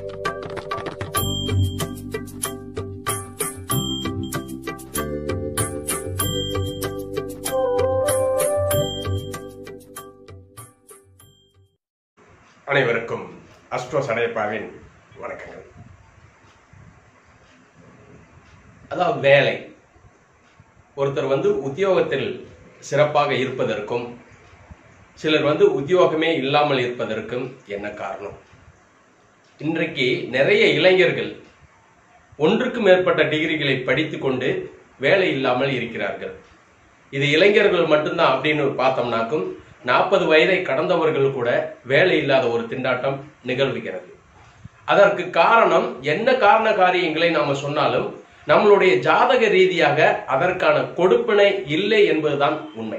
அனைவருக்கும் அஸ்ட்ரோ சடையப்பாவின் வணக்கங்கள் அதாவது வேலை ஒருத்தர் வந்து உத்தியோகத்தில் சிறப்பாக இருப்பதற்கும் சிலர் வந்து உத்தியோகமே இல்லாமல் இருப்பதற்கும் என்ன காரணம் இன்றைக்கு நிறைய இளைஞர்கள் ஒன்றுக்கு மேற்பட்ட டிகிரிகளை படித்துக்கொண்டு வேலை இல்லாமல் இருக்கிறார்கள் இது இளைஞர்கள் மட்டும்தான் அப்படின்னு பார்த்தோம்னாக்கும் நாற்பது வயதை கடந்தவர்கள் கூட வேலை இல்லாத ஒரு திண்டாட்டம் நிகழ்வுகிறது அதற்கு காரணம் என்ன காரண காரியங்களை நாம சொன்னாலும் நம்மளுடைய ஜாதக ரீதியாக அதற்கான கொடுப்பினை இல்லை என்பதுதான் உண்மை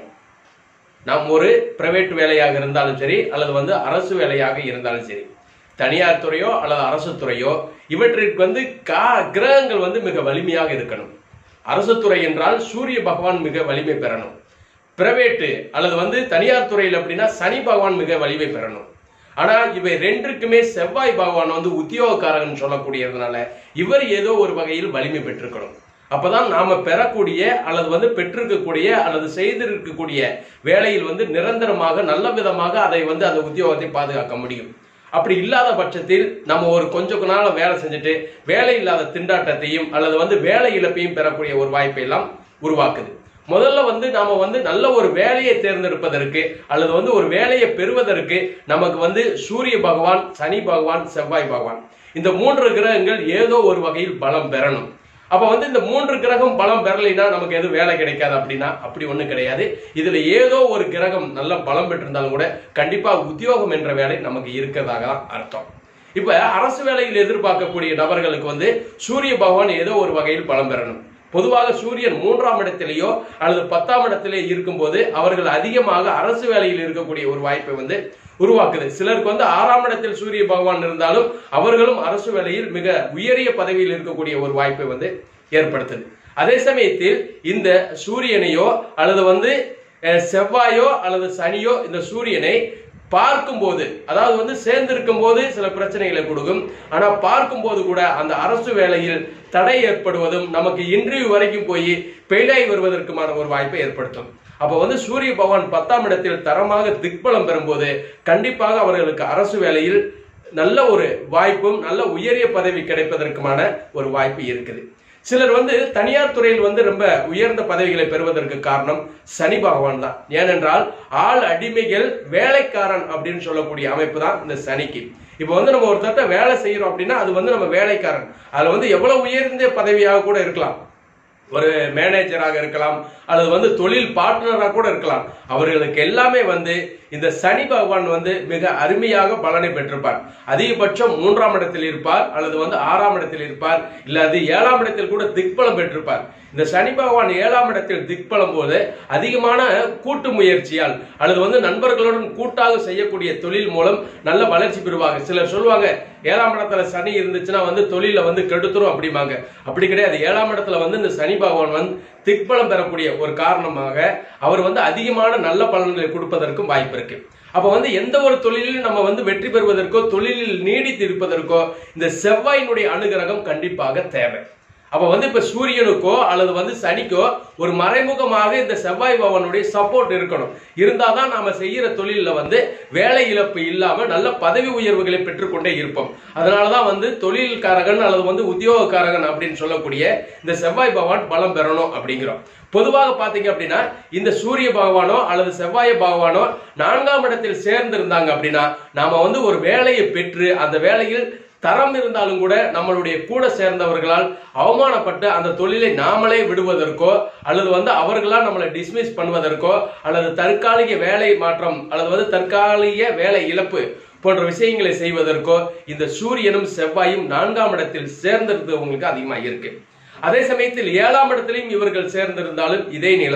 நாம் ஒரு பிரைவேட் வேலையாக இருந்தாலும் சரி அல்லது வந்து அரசு வேலையாக இருந்தாலும் சரி தனியார் துறையோ அல்லது அரசு துறையோ இவற்றிற்கு வந்து கா கிரகங்கள் வந்து மிக வலிமையாக இருக்கணும் அரசு துறை என்றால் சூரிய பகவான் மிக வலிமை பெறணும் பிரைவேட்டு அல்லது வந்து தனியார் துறையில் அப்படின்னா சனி பகவான் மிக வலிமை பெறணும் ஆனா இவை ரெண்டுக்குமே செவ்வாய் பகவான் வந்து உத்தியோகக்காரன் சொல்லக்கூடியதுனால இவர் ஏதோ ஒரு வகையில் வலிமை பெற்றிருக்கணும் அப்பதான் நாம பெறக்கூடிய அல்லது வந்து பெற்றிருக்கக்கூடிய அல்லது செய்திருக்கக்கூடிய வேலையில் வந்து நிரந்தரமாக நல்ல விதமாக அதை வந்து அந்த உத்தியோகத்தை பாதுகாக்க முடியும் அப்படி இல்லாத பட்சத்தில் நம்ம ஒரு கொஞ்ச நாள் வேலை செஞ்சுட்டு வேலை இல்லாத திண்டாட்டத்தையும் அல்லது வந்து வேலை இழப்பையும் பெறக்கூடிய ஒரு வாய்ப்பை எல்லாம் உருவாக்குது முதல்ல வந்து நாம வந்து நல்ல ஒரு வேலையை தேர்ந்தெடுப்பதற்கு அல்லது வந்து ஒரு வேலையை பெறுவதற்கு நமக்கு வந்து சூரிய பகவான் சனி பகவான் செவ்வாய் பகவான் இந்த மூன்று கிரகங்கள் ஏதோ ஒரு வகையில் பலம் பெறணும் அப்ப வந்து இந்த மூன்று கிரகம் பலம் பெறலைன்னா நமக்கு எதுவும் வேலை கிடைக்காது அப்படின்னா அப்படி ஒண்ணும் கிடையாது இதுல ஏதோ ஒரு கிரகம் நல்ல பலம் பெற்றிருந்தாலும் கூட கண்டிப்பா உத்தியோகம் என்ற வேலை நமக்கு இருக்கிறதாக தான் அர்த்தம் இப்ப அரசு வேலையில் எதிர்பார்க்கக்கூடிய நபர்களுக்கு வந்து சூரிய பகவான் ஏதோ ஒரு வகையில் பலம் பெறணும் பொதுவாக சூரியன் மூன்றாம் இடத்திலேயோ அல்லது பத்தாம் இடத்திலே இருக்கும்போது அவர்கள் அதிகமாக அரசு வேலையில் இருக்கக்கூடிய ஒரு வாய்ப்பை வந்து உருவாக்குது சிலருக்கு வந்து ஆறாம் இடத்தில் சூரிய பகவான் இருந்தாலும் அவர்களும் அரசு வேலையில் மிக உயரிய பதவியில் இருக்கக்கூடிய ஒரு வாய்ப்பை வந்து ஏற்படுத்துது அதே சமயத்தில் இந்த சூரியனையோ அல்லது வந்து அஹ், செவ்வாயோ அல்லது சனியோ இந்த சூரியனை பார்க்கும்போது அதாவது வந்து சேர்ந்திருக்கும் போது சில பிரச்சனைகளை கொடுக்கும் ஆனா பார்க்கும்போது கூட அந்த அரசு வேலையில் தடை ஏற்படுவதும் நமக்கு இன்டர்வியூ வரைக்கும் போய் பெயிலாகி வருவதற்குமான ஒரு வாய்ப்பை ஏற்படுத்தும் அப்ப வந்து சூரிய பகவான் பத்தாம் இடத்தில் தரமாக திக்பலம் பெறும்போது கண்டிப்பாக அவர்களுக்கு அரசு வேலையில் நல்ல ஒரு வாய்ப்பும் நல்ல உயரிய பதவி கிடைப்பதற்குமான ஒரு வாய்ப்பு இருக்குது சிலர் வந்து தனியார் துறையில் வந்து ரொம்ப உயர்ந்த பதவிகளை பெறுவதற்கு காரணம் சனி பகவான் தான் ஏனென்றால் ஆள் அடிமைகள் வேலைக்காரன் அப்படின்னு சொல்லக்கூடிய அமைப்பு தான் இந்த சனிக்கு இப்போ வந்து நம்ம ஒருத்தர்ட்ட வேலை செய்யறோம் அப்படின்னா அது வந்து நம்ம வேலைக்காரன் அதுல வந்து எவ்வளவு உயர்ந்த பதவியாக கூட இருக்கலாம் ஒரு மேனேஜராக இருக்கலாம் அல்லது வந்து தொழில் பார்ட்னராக கூட இருக்கலாம் அவர்களுக்கு எல்லாமே வந்து இந்த சனி பகவான் வந்து மிக அருமையாக பலனை பெற்றிருப்பார் அதிகபட்சம் மூன்றாம் இடத்தில் இருப்பார் அல்லது வந்து ஆறாம் இடத்தில் இருப்பார் இல்ல அது ஏழாம் இடத்தில் கூட திக்பலம் பெற்றிருப்பார் இந்த சனி பகவான் ஏழாம் இடத்தில் திக்பலம் போது அதிகமான கூட்டு முயற்சியால் அல்லது வந்து நண்பர்களுடன் கூட்டாக செய்யக்கூடிய தொழில் மூலம் நல்ல வளர்ச்சி பெறுவாங்க சிலர் சொல்லுவாங்க ஏழாம் இடத்துல சனி இருந்துச்சுன்னா வந்து தொழில வந்து கெடுத்துரும் அப்படிம்பாங்க அப்படி கிடையாது ஏழாம் இடத்துல வந்து இந்த சனி பகவான் வந்து திக்பலம் பெறக்கூடிய ஒரு காரணமாக அவர் வந்து அதிகமான நல்ல பலன்களை கொடுப்பதற்கும் வாய்ப்பு இருக்கு அப்ப வந்து எந்த ஒரு தொழிலிலும் நம்ம வந்து வெற்றி பெறுவதற்கோ தொழிலில் நீடித்து இருப்பதற்கோ இந்த செவ்வாயினுடைய அனுகிரகம் கண்டிப்பாக தேவை அப்ப வந்து இப்ப சூரியனுக்கோ அல்லது வந்து சனிக்கோ ஒரு மறைமுகமாக இந்த செவ்வாய் பவனுடைய சப்போர்ட் இருக்கணும் இருந்தாதான் நாம செய்யற தொழில வந்து வேலை இழப்பு இல்லாம நல்ல பதவி உயர்வுகளை பெற்றுக்கொண்டே இருப்போம் அதனாலதான் வந்து தொழில்காரகன் அல்லது வந்து உத்தியோகக்காரகன் அப்படின்னு சொல்லக்கூடிய இந்த செவ்வாய் பகவான் பலம் பெறணும் அப்படிங்கிறோம் பொதுவாக பாத்தீங்க அப்படின்னா இந்த சூரிய பகவானோ அல்லது செவ்வாய பகவானோ நான்காம் இடத்தில் சேர்ந்து இருந்தாங்க அப்படின்னா நாம வந்து ஒரு வேலையை பெற்று அந்த வேலையில் தரம் இருந்தாலும் கூட நம்மளுடைய கூட சேர்ந்தவர்களால் அவமானப்பட்டு அந்த தொழிலை நாமளே விடுவதற்கோ அல்லது வந்து அவர்களால் நம்மளை டிஸ்மிஸ் பண்ணுவதற்கோ அல்லது தற்காலிக வேலை மாற்றம் அல்லது வந்து தற்காலிக வேலை இழப்பு போன்ற விஷயங்களை செய்வதற்கோ இந்த சூரியனும் செவ்வாயும் நான்காம் இடத்தில் சேர்ந்திருந்தவங்களுக்கு அதிகமாக இருக்கு அதே சமயத்தில் ஏழாம் இடத்திலையும் இவர்கள் சேர்ந்திருந்தாலும் இதே நிலைதான்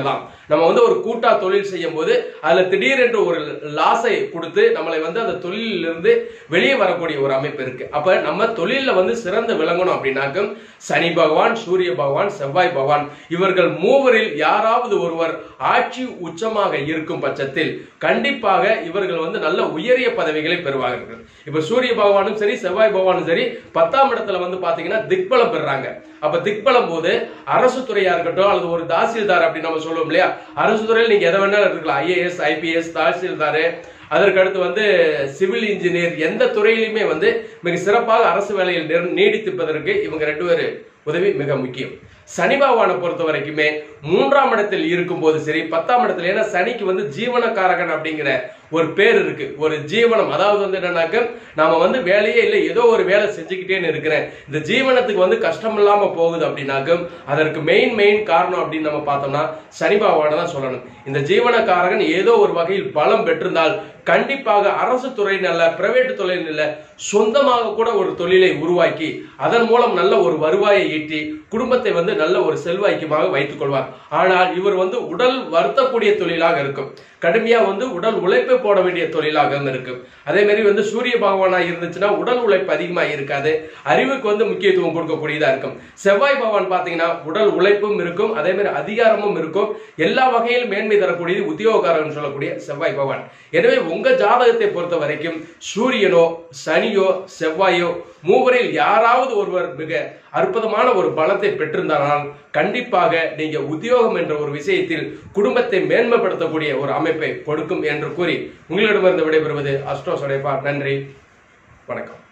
நம்ம வந்து ஒரு கூட்டா தொழில் செய்யும் போது அதுல திடீரென்று ஒரு லாஸை கொடுத்து நம்மளை வந்து அந்த தொழிலில் இருந்து வெளியே வரக்கூடிய ஒரு அமைப்பு இருக்கு அப்ப நம்ம தொழில்ல வந்து சிறந்து விளங்கணும் அப்படின்னாக்கும் சனி பகவான் சூரிய பகவான் செவ்வாய் பகவான் இவர்கள் மூவரில் யாராவது ஒருவர் ஆட்சி உச்சமாக இருக்கும் பட்சத்தில் கண்டிப்பாக இவர்கள் வந்து நல்ல உயரிய பதவிகளை பெறுவார்கள் இப்ப சூரிய பகவானும் சரி செவ்வாய் பகவானும் சரி பத்தாம் இடத்துல வந்து பாத்தீங்கன்னா திக்பலம் பெறாங்க அப்ப திக்பலம் போது அரசு துறையா இருக்கட்டும் அல்லது ஒரு தாசில்தார் அப்படின்னு நம்ம சொல்லுவோம் இல்லையா அரசு துறையில் நீங்க எதை வேணாலும் இருக்கலாம் ஐஏஎஸ் ஐபிஎஸ் தாசில்தார் அதற்கு அடுத்து வந்து சிவில் இன்ஜினியர் எந்த துறையிலுமே வந்து மிக சிறப்பாக அரசு வேலையில் நிர்- நீடித்திருப்பதற்கு இவங்க ரெண்டு பேரு உதவி மிக முக்கியம் சனி பகவானை பொறுத்த வரைக்குமே மூன்றாம் இடத்தில் இருக்கும்போது சரி பத்தாம் இடத்துல ஏன்னா சனிக்கு வந்து ஜீவனக்காரகன் அப்படிங்கிற ஒரு பேர் இருக்கு ஒரு ஜீவனம் அதாவது வந்து என்னன்னாக்க நாம வந்து வேலையே இல்லை ஏதோ ஒரு வேலை செஞ்சுக்கிட்டேன்னு இருக்கிறேன் இந்த ஜீவனத்துக்கு வந்து கஷ்டம் இல்லாம போகுது அப்படின்னாக்க அதற்கு மெயின் மெயின் காரணம் அப்படின்னு நம்ம பார்த்தோம்னா சனி பகவானை தான் சொல்லணும் இந்த ஜீவனக்காரகன் ஏதோ ஒரு வகையில் பலம் பெற்றிருந்தால் கண்டிப்பாக அரசு துறையின் அல்ல பிரைவேட் துறையின் இல்ல சொந்தமாக கூட ஒரு தொழிலை உருவாக்கி அதன் மூலம் நல்ல ஒரு வருவாயை ஈட்டி குடும்பத்தை வந்து நல்ல ஒரு செல்வாய்க்குமாக வைத்துக் கொள்வார் ஆனால் இவர் வந்து உடல் வருத்தக்கூடிய தொழிலாக இருக்கும் கடுமையா வந்து உடல் உழைப்பை போட வேண்டிய தொழிலாக இருக்கும் அதே மாதிரி வந்து சூரிய பகவானா இருந்துச்சுன்னா உடல் உழைப்பு அதிகமா இருக்காது அறிவுக்கு வந்து முக்கியத்துவம் கொடுக்கக்கூடியதா இருக்கும் செவ்வாய் பகவான் பாத்தீங்கன்னா உடல் உழைப்பும் இருக்கும் அதே மாதிரி அதிகாரமும் இருக்கும் எல்லா வகையிலும் மேன்மை தரக்கூடியது உத்தியோகக்காரன் சொல்லக்கூடிய செவ்வாய் பகவான் எனவே உங்க ஜாதகத்தை பொறுத்த வரைக்கும் சூரியனோ சனியோ செவ்வாயோ மூவரில் யாராவது ஒருவர் மிக அற்புதமான ஒரு பலத்தை பெற்றிருந்தானால் கண்டிப்பாக நீங்க உத்தியோகம் என்ற ஒரு விஷயத்தில் குடும்பத்தை மேன்மைப்படுத்தக்கூடிய ஒரு அமைப்பை கொடுக்கும் என்று கூறி உங்களிடமிருந்து விடைபெறுவது அஸ்ட்ரோ சொடைப்பா நன்றி வணக்கம்